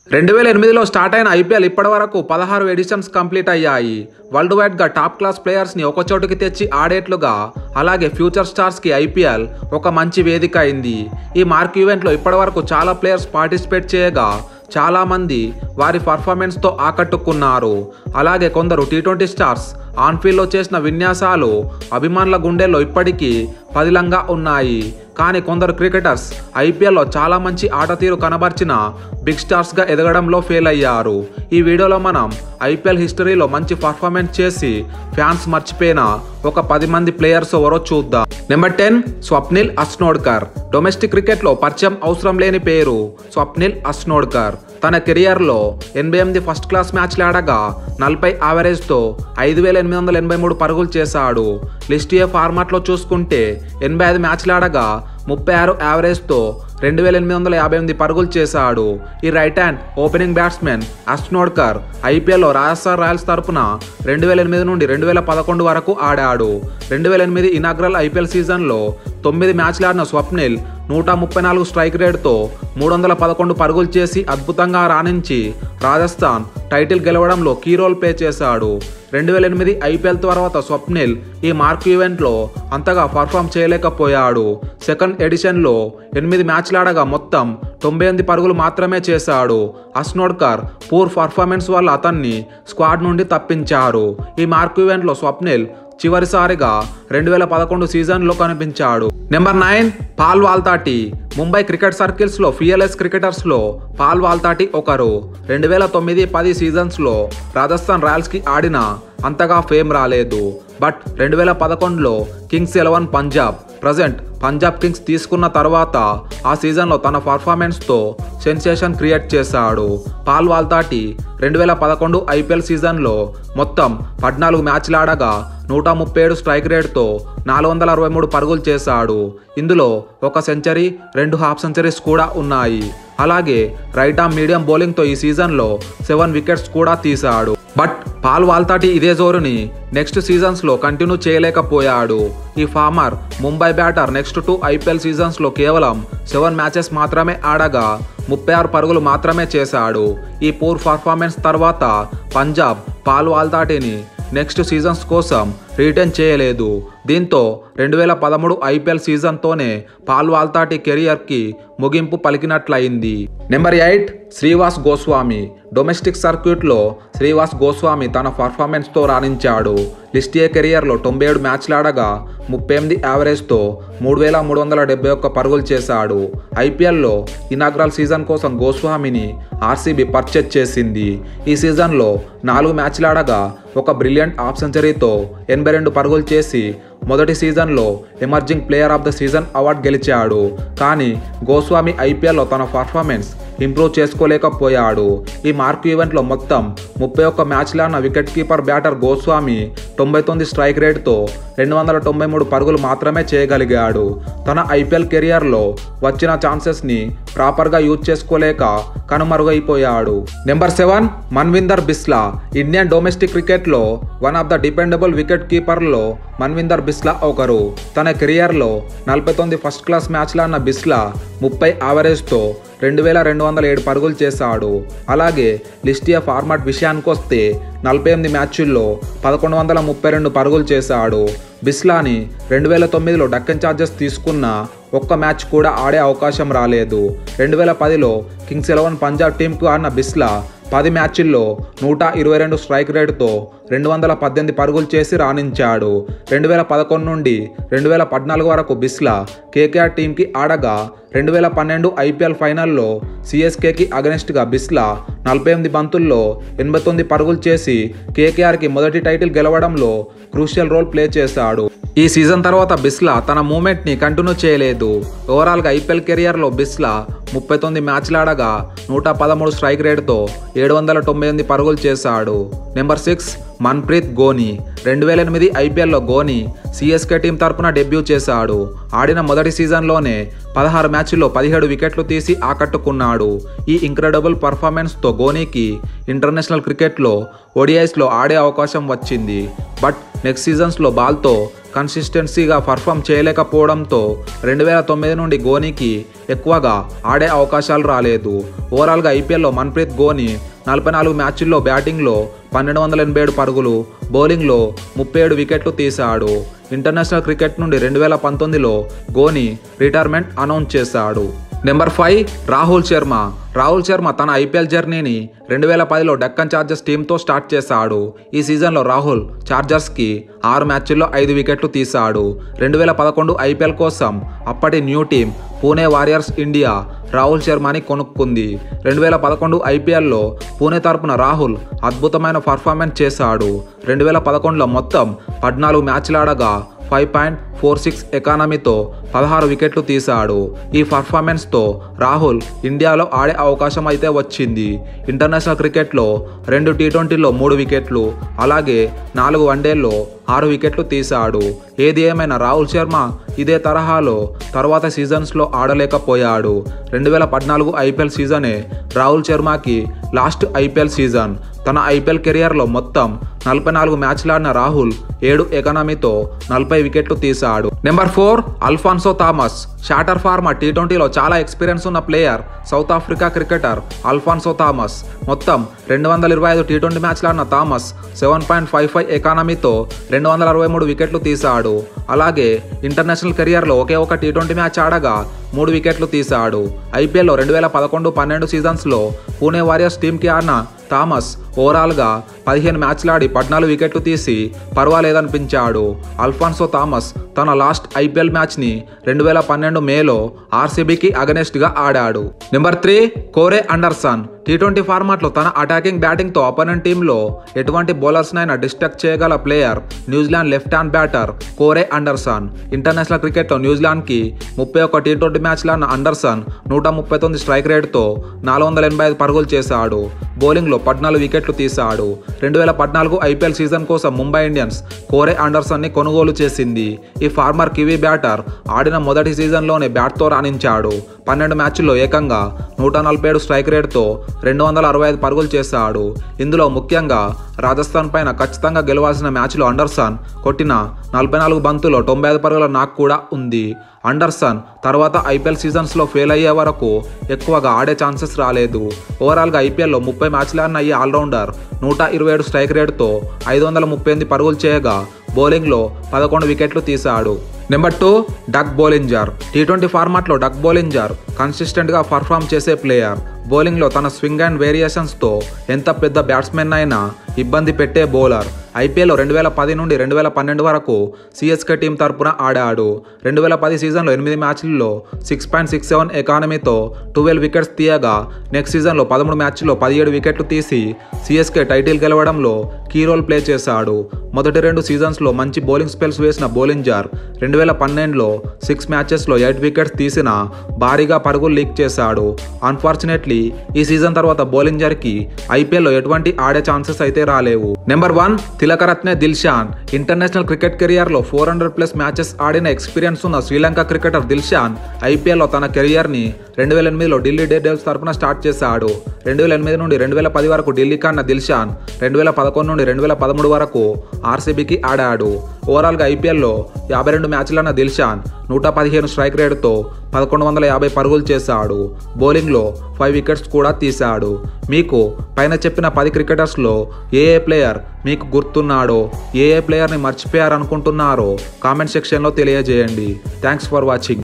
రెండు వేల ఎనిమిదిలో స్టార్ట్ అయిన ఐపీఎల్ ఇప్పటి వరకు పదహారు ఎడిషన్స్ కంప్లీట్ అయ్యాయి వరల్డ్ వైడ్గా టాప్ క్లాస్ ప్లేయర్స్ని ఒక చోటుకి తెచ్చి ఆడేట్లుగా అలాగే ఫ్యూచర్ స్టార్స్కి ఐపీఎల్ ఒక మంచి వేదిక అయింది ఈ మార్క్ ఈవెంట్లో ఇప్పటి వరకు చాలా ప్లేయర్స్ పార్టిసిపేట్ చేయగా చాలామంది వారి పర్ఫార్మెన్స్తో ఆకట్టుకున్నారు అలాగే కొందరు టీ ట్వంటీ స్టార్స్ ఆన్ఫీల్డ్లో చేసిన విన్యాసాలు అభిమానుల గుండెల్లో ఇప్పటికీ పదిలంగా ఉన్నాయి కానీ కొందరు క్రికెటర్స్ ఐపీఎల్లో చాలా మంచి ఆట తీరు కనబర్చిన బిగ్ స్టార్స్గా ఎదగడంలో ఫెయిల్ అయ్యారు ఈ వీడియోలో మనం ఐపీఎల్ హిస్టరీలో మంచి పర్ఫార్మెన్స్ చేసి ఫ్యాన్స్ మర్చిపోయిన ఒక పది మంది ప్లేయర్స్ ఎవరో చూద్దాం number ten Swapnil Asnodkar domestic క్రికెట్లో పరిచయం అవసరం లేని పేరు స్వప్నిల్ అస్నోడ్కర్ తన కెరియర్లో ఎనభై ఎనిమిది ఫస్ట్ క్లాస్ మ్యాచ్లు ఆడగా నలభై యావరేజ్తో ఐదు వేల ఎనిమిది వందల ఎనభై మూడు పరుగులు చేశాడు లిస్ట్ ఏ ఫార్మాట్లో చూసుకుంటే ఎనభై ఐదు మ్యాచ్లు ఆడగా ముప్పై ఆరు యావరేజ్తో రెండు వేల ఎనిమిది వందల యాభై ఎనిమిది పరుగులు చేశాడు ఈ right hand opening batsmen Asnodkar ఐపీఎల్లో రాజస్థాన్ రాయల్స్ తరపున రెండు వేల ఎనిమిది నుండి రెండు వేల పదకొండు వరకు ఆడాడు రెండు వేల ఎనిమిది ఇనాగ్రల్ ఐపీఎల్ సీజన్లో తొమ్మిది మ్యాచ్లు ఆడిన స్వప్నిల్ నూట ముప్పై నాలుగు స్ట్రైక్ రేట్తో మూడు వందల పదకొండు పరుగులు చేసి అద్భుతంగా రాణించి రాజస్థాన్ టైటిల్ గెలవడంలో కీ రోల్ ప్లే చేశాడు రెండు వేల ఎనిమిది ఐపీఎల్ తర్వాత స్వప్నిల్ ఈ మార్క్ ఈవెంట్లో అంతగా పర్ఫామ్ చేయలేకపోయాడు సెకండ్ ఎడిషన్లో ఎనిమిది మ్యాచ్లు ఆడగా మొత్తం తొంభై ఎనిమిది పరుగులు మాత్రమే చేశాడు అస్నోడ్కర్ పూర్ పర్ఫార్మెన్స్ వల్ల అతన్ని స్క్వాడ్ నుండి తప్పించారు ఈ మార్క్ ఈవెంట్లో స్వప్నిల్ చివరిసారిగా రెండు వేల పదకొండు సీజన్లో కనిపించాడు number nine Paul Valthaty Mumbai cricket సర్కిల్స్లో ఫియర్లెస్ క్రికెటర్స్లో పాల్ వాల్తాటి ఒకరు రెండు వేల తొమ్మిది పది సీజన్స్లో రాజస్థాన్ రాయల్స్కి ఆడిన అంతగా ఫేమ్ రాలేదు బట్ రెండు వేల పదకొండులో Kings Eleven Punjab present Punjab Kings తీసుకున్న తర్వాత ఆ సీజన్లో తన పర్ఫార్మెన్స్తో సెన్సేషన్ క్రియేట్ చేశాడు పాల్ వాల్తాటి రెండు వేల పదకొండు ఐపీఎల్ సీజన్లో మొత్తం పద్నాలుగు మ్యాచ్లు ఆడగా నూట ముప్పై ఏడు స్ట్రైక్ రేట్తో నాలుగు వందల అరవై మూడు పరుగులు చేశాడు ఇందులో ఒక సెంచరీ రెండు హాఫ్ సెంచరీస్ కూడా ఉన్నాయి అలాగే రైట్ ఆర్మ్ మీడియం బౌలింగ్తో ఈ సీజన్లో సెవెన్ వికెట్స్ కూడా తీశాడు బట్ పాల్ వాల్తాటి ఇదే జోరుని నెక్స్ట్ సీజన్స్లో కంటిన్యూ చేయలేకపోయాడు ఈ former Mumbai batter next two IPL సీజన్స్లో కేవలం సెవెన్ మ్యాచెస్ మాత్రమే ఆడగా ముప్పై ఆరు పరుగులు మాత్రమే చేశాడు ఈ పూర్ పర్ఫార్మెన్స్ తర్వాత పంజాబ్ పాల్ వాల్తాటిని నెక్స్ట్ సీజన్స్ కోసం రిటర్న్ చేయలేదు దీంతో రెండు వేల పదమూడు ఐపీఎల్ సీజన్తోనే పాల్ వాల్తాటి కెరియర్కి ముగింపు పలికినట్లయింది number eight Shreevats Goswami domestic సర్క్యూట్లో శ్రీవాస్ గోస్వామి తన పర్ఫార్మెన్స్తో రాణించాడు లిస్ట్ ఏ కెరియర్లో తొంభై ఏడు మ్యాచ్లు ఆడగా ముప్పై ఎనిమిది యావరేజ్తో మూడు వేల మూడు వందల డెబ్బై ఒక్క పరుగులు చేశాడు ఐపీఎల్లో ఇనాగ్రల్ సీజన్ కోసం గోస్వామిని ఆర్సీబీ పర్చేజ్ చేసింది ఈ సీజన్లో నాలుగు మ్యాచ్లు ఆడగా ఒక బ్రిలియంట్ హాఫ్ సెంచరీతో ఎనభై రెండు పరుగులు చేసి మొదటి సీజన్లో emerging player of the season award గెలిచాడు కానీ గోస్వామి ఐపీఎల్లో తన పర్ఫార్మెన్స్ ఇంప్రూవ్ చేసుకోలేకపోయాడు ఈ మార్క్ ఈవెంట్లో మొత్తం ముప్పై ఒక్క మ్యాచ్లు ఆడిన వికెట్ కీపర్ బ్యాటర్ గోస్వామి తొంభై తొమ్మిది స్ట్రైక్ రేట్తో రెండు వందల తొంభై మూడు పరుగులు మాత్రమే చేయగలిగాడు తన ఐపీఎల్ కెరియర్లో వచ్చిన ఛాన్సెస్ని ప్రాపర్గా యూజ్ చేసుకోలేక కనుమరుగైపోయాడు number seven Manvinder Bisla Indian domestic క్రికెట్లో one of the dependable wicket కీపర్లో మన్విందర్ బిస్లా ఒకరు తన కెరియర్లో నలభై తొమ్మిది ఫస్ట్ క్లాస్ మ్యాచ్లు ఆడిన బిస్లా ముప్పై యావరేజ్తో రెండు వేల రెండు వందల ఏడు పరుగులు చేశాడు అలాగే లిస్టియా ఫార్మాట్ విషయానికి వస్తే నలభై ఎనిమిది మ్యాచ్ల్లో పదకొండు వందల ముప్పై రెండు పరుగులు చేశాడు బిస్లాని రెండు వేల తొమ్మిదిలో డక్కన్ ఛార్జెస్ తీసుకున్న ఒక్క మ్యాచ్ కూడా ఆడే అవకాశం రాలేదు రెండు వేల పదిలో కింగ్స్ ఎలెవన్ పంజాబ్ టీంకు ఆడిన బిస్లా పది మ్యాచ్ల్లో నూట ఇరవై రెండు స్ట్రైక్ రేటుతో రెండు వందల పద్దెనిమిది పరుగులు చేసి రాణించాడు రెండు వేల పదకొండు నుండి రెండు వేల పద్నాలుగు వరకు బిస్లా కేకేఆర్ టీంకి ఆడగా రెండు వేల పన్నెండు ఐపీఎల్ ఫైనల్లో సిఎస్కేకి అగనెస్ట్గా బిస్లా నలభై ఎనిమిది బంతుల్లో ఎనభై తొమ్మిది పరుగులు చేసి కేకేఆర్కి మొదటి టైటిల్ గెలవడంలో క్రూషియల్ రోల్ ప్లే చేశాడు ఈ సీజన్ తర్వాత బిస్లా తన మూమెంట్ని కంటిన్యూ చేయలేదు ఓవరాల్గా ఐపీఎల్ కెరియర్లో బిస్లా ముప్పై తొమ్మిది మ్యాచ్లు ఆడగా నూట పదమూడు స్ట్రైక్ రేట్తో ఏడు వందల తొంభై ఎనిమిది పరుగులు చేశాడు నెంబర్ సిక్స్ మన్ప్రీత్ గోని రెండు వేల ఎనిమిది ఐపీఎల్లో గోని సిఎస్కే టీం తరపున డెబ్యూ చేశాడు ఆడిన మొదటి సీజన్లోనే పదహారు మ్యాచ్ల్లో పదిహేడు వికెట్లు తీసి ఆకట్టుకున్నాడు ఈ ఇంక్రెడిబుల్ పర్ఫార్మెన్స్తో గోనీకి ఇంటర్నేషనల్ క్రికెట్లో ఓడిఐస్లో ఆడే అవకాశం వచ్చింది బట్ నెక్స్ట్ సీజన్స్లో బాల్తో కన్సిస్టెన్సీగా పర్ఫామ్ చేయలేకపోవడంతో రెండు వేల తొమ్మిది నుండి గోనీకి ఎక్కువగా ఆడే అవకాశాలు రాలేదు ఓవరాల్గా ఐపీఎల్లో మన్ప్రీత్ గోని నలభై నాలుగు మ్యాచ్ల్లో బ్యాటింగ్లో పన్నెండు వందల ఎనభై ఏడు పరుగులు బౌలింగ్లో ముప్పై ఏడు వికెట్లు తీశాడు ఇంటర్నేషనల్ క్రికెట్ నుండి రెండు వేల పంతొమ్మిదిలో గోని రిటైర్మెంట్ అనౌన్స్ చేశాడు నెంబర్ ఫైవ్ రాహుల్ శర్మ రాహుల్ శర్మ తన ఐపీఎల్ జర్నీని రెండు వేల పదిలో డక్కన్ చార్జర్స్ టీంతో స్టార్ట్ చేశాడు ఈ సీజన్లో రాహుల్ చార్జర్స్కి ఆరు మ్యాచ్ల్లో ఐదు వికెట్లు తీశాడు రెండు వేల పదకొండు ఐపీఎల్ కోసం అప్పటి new team Pune Warriors India Rahul శర్మని కొనుక్కుంది రెండు వేల పదకొండు ఐపీఎల్లో పూణే తరపున రాహుల్ అద్భుతమైన పర్ఫార్మెన్స్ చేశాడు రెండు వేల పదకొండులో మొత్తం పద్నాలుగు మ్యాచ్లు ఆడగా ఫైవ్ పాయింట్ ఫోర్ సిక్స్ ఎకానమీతో పదహారు వికెట్లు తీశాడు ఈ పర్ఫార్మెన్స్తో రాహుల్ ఇండియాలో ఆడే అవకాశం అయితే వచ్చింది ఇంటర్నేషనల్ క్రికెట్లో రెండు టీ ట్వంటీలో మూడు వికెట్లు అలాగే నాలుగు వన్డేల్లో ఆరు వికెట్లు తీశాడు ఏది ఏమైనా రాహుల్ శర్మ ఇదే తరహాలో తర్వాత సీజన్స్లో ఆడలేకపోయాడు రెండు వేల పద్నాలుగు ఐపీఎల్ సీజనే రాహుల్ శర్మకి లాస్ట్ ఐపీఎల్ సీజన్ తన ఐపీఎల్ కెరియర్లో మొత్తం నలభై నాలుగు మ్యాచ్లాడిన రాహుల్ ఏడు ఎకానమీతో నలభై వికెట్లు తీశాడు number four Alfonso Thomas shorter format T ట్వంటీలో చాలా ఎక్స్పీరియన్స్ ఉన్న player South Africa cricketer Alfonso Thomas మొత్తం రెండు వందల ఇరవై ఐదు టీ ట్వంటీ మ్యాచ్లాడిన Thomas seven point five five ఎకానమీతో రెండు వందల అరవై మూడు వికెట్లు తీశాడు అలాగే ఇంటర్నేషనల్ కెరియర్లో ఒకే ఒక టీ ట్వంటీ మ్యాచ్ ఆడగా మూడు వికెట్లు తీశాడు ఐపీఎల్లో రెండు వేల పదకొండు పన్నెండు సీజన్స్లో పూణే వారియర్స్ టీంకి ఆడిన థామస్ ఓవరాల్గా పదిహేను మ్యాచ్లాడి పద్నాలుగు వికెట్లు తీసి పర్వాలేదనిపించాడు అల్ఫాన్సో థామస్ తన లాస్ట్ ఐపీఎల్ మ్యాచ్ని రెండు వేల పన్నెండు మేలో ఆర్సీబీకి అగనెస్ట్గా ఆడాడు number three Corey Anderson T twenty ఫార్మాట్లో తన అటాకింగ్ బ్యాటింగ్తో అపోనెంట్ టీంలో ఎటువంటి బౌలర్స్నైనా డిస్ట్రక్ట్ చేయగల player New Zealand left hand batter Corey Anderson international క్రికెట్లో న్యూజిలాండ్కి ముప్పై ఒక్క టీ ట్వంటీ మ్యాచ్లో ఉన్న అండర్సన్ నూట ముప్పై తొమ్మిది స్ట్రైక్ రేట్తో నాలుగు వందల ఎనభై ఐదు పరుగులు చేశాడు బౌలింగ్లో పద్నాలుగు వికెట్లు తీశాడు రెండు వేల పద్నాలుగు ఐపీఎల్ సీజన్ కోసం ముంబై ఇండియన్స్ కోరే అండర్సన్ని కొనుగోలు చేసింది ఈ ఫార్మర్ కివీ బ్యాటర్ ఆడిన మొదటి సీజన్లోనే బ్యాట్తో రాణించాడు పన్నెండు మ్యాచ్ల్లో ఏకంగా నూట నలభై ఏడు స్ట్రైక్ రేట్తో రెండు వందల అరవై ఐదు పరుగులు చేశాడు ఇందులో ముఖ్యంగా రాజస్థాన్ పైన ఖచ్చితంగా గెలవాల్సిన మ్యాచ్లో అండర్సన్ కొట్టిన నలభై నాలుగు బంతులో తొంభై ఐదు పరుగుల నాక్ కూడా ఉంది అండర్సన్ తర్వాత ఐపీఎల్ సీజన్స్లో ఫెయిల్ అయ్యే వరకు ఎక్కువగా ఆడే ఛాన్సెస్ రాలేదు ఓవరాల్గా ఐపీఎల్లో ముప్పై మ్యాచ్లు ఆడిన ఈ ఆల్రౌండర్ నూట ఇరవై ఏడు స్ట్రైక్ రేట్తో ఐదు వందల ముప్పై ఎనిమిది పరుగులు చేయగా బౌలింగ్లో పదకొండు వికెట్లు తీశాడు number two Doug Bollinger T twenty ఫార్మాట్లో డక్ బౌలింజర్ కన్సిస్టెంట్గా పర్ఫామ్ చేసే ప్లేయర్ బౌలింగ్లో తన స్వింగ్ అండ్ వేరియేషన్స్తో ఎంత పెద్ద బ్యాట్స్మెన్ అయినా ఇబ్బంది పెట్టే బౌలర్ ఐపీఎల్లో రెండు వేల పది నుండి రెండు వేల పన్నెండు వరకు సిఎస్కే టీం తరపున ఆడాడు రెండు వేల పది సీజన్లో ఎనిమిది మ్యాచ్ల్లో సిక్స్ పాయింట్ సిక్స్ సెవెన్ ఎకానమీతో ట్వెల్వ్ వికెట్స్ తీయగా నెక్స్ట్ సీజన్లో పదమూడు మ్యాచ్ల్లో పదిహేడు వికెట్లు తీసి సిఎస్కే టైటిల్ గెలవడంలో కీ రోల్ ప్లే చేశాడు మొదటి రెండు సీజన్స్లో మంచి బౌలింగ్ స్పెల్స్ వేసిన బౌలింజర్ రెండు వేల పన్నెండులో సిక్స్ మ్యాచెస్లో ఎయిట్ వికెట్స్ తీసిన భారీగా పరుగులు లీక్ చేశాడు అన్ఫార్చునేట్లీ ఈ సీజన్ తర్వాత బౌలింజర్కి ఐపీఎల్లో ఎటువంటి ఆడే ఛాన్సెస్ అయితే రాలేవు number one Tillakaratne Dilshan international cricket కెరియర్లో ఫోర్ హండ్రెడ్ ప్లస్ మ్యాచెస్ ఆడిన ఎక్స్పీరియన్స్ ఉన్న శ్రీలంక క్రికెటర్ దిల్షాన్ ఐపీఎల్లో తన కెరియర్ని రెండు వేల ఎనిమిదిలో ఢిల్లీ డేర్ డెవిల్స్ తరపున స్టార్ట్ చేశాడు రెండు వేల ఎనిమిది నుండి రెండు వేల పది వరకు ఢిల్లీకి ఆడిన దిల్షాన్ రెండు వేల పదకొండు నుండి రెండు వేల పదమూడు వరకు ఆర్సీబీకి ఆడాడు ఓవరాల్గా ఐపీఎల్లో యాభై రెండు మ్యాచ్లన్న దిల్షాన్ నూట పదిహేను స్ట్రైక్ రేటుతో పదకొండు వందల యాభై పరుగులు చేశాడు బౌలింగ్లో ఫైవ్ వికెట్స్ కూడా తీశాడు మీకు పైన చెప్పిన పది క్రికెటర్స్లో ఏ ఏ ప్లేయర్ మీకు గుర్తున్నాడో ఏ ఏ ప్లేయర్ని మర్చిపోయారనుకుంటున్నారో కామెంట్ సెక్షన్లో తెలియజేయండి థ్యాంక్స్ ఫర్ వాచింగ్